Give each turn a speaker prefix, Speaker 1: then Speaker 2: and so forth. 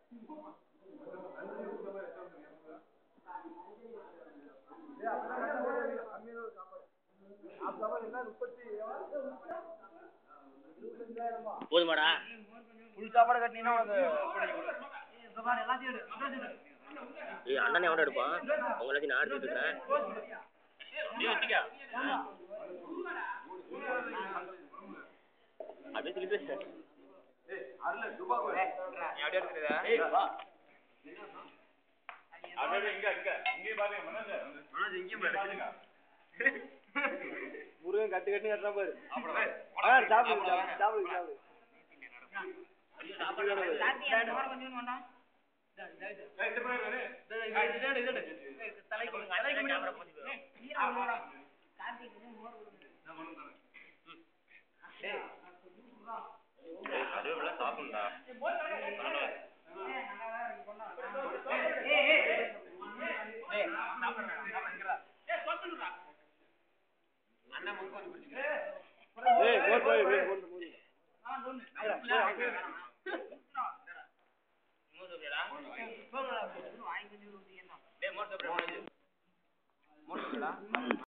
Speaker 1: போதுமாடா
Speaker 2: full சாப்பாடு கட்டினீங்கன்னா உனக்கு
Speaker 1: ஏய் அண்ணனே எவன எடுப்பான் அவங்க எல்லாத்தையும் நான் எடுத்துட்டு இருக்கிறேன் நீ வச்சுக்க அப்படியே திருப்பி பேசு
Speaker 2: நீ அப்படியே எடுத்துருதா
Speaker 1: ஏய் வா
Speaker 2: முருகன் கட்டு கட்டி கட்டுறா பாரு
Speaker 1: ஆ,
Speaker 2: ஆ சாப்பிடு சாப்பிடு சாப்பிடு சாப்பிடு
Speaker 1: அதுவே சாப்பிடுடா
Speaker 2: ஏய் மோர் போய் போய் மோர் மோர்
Speaker 1: டேய் மோர் சாப்பிடுடா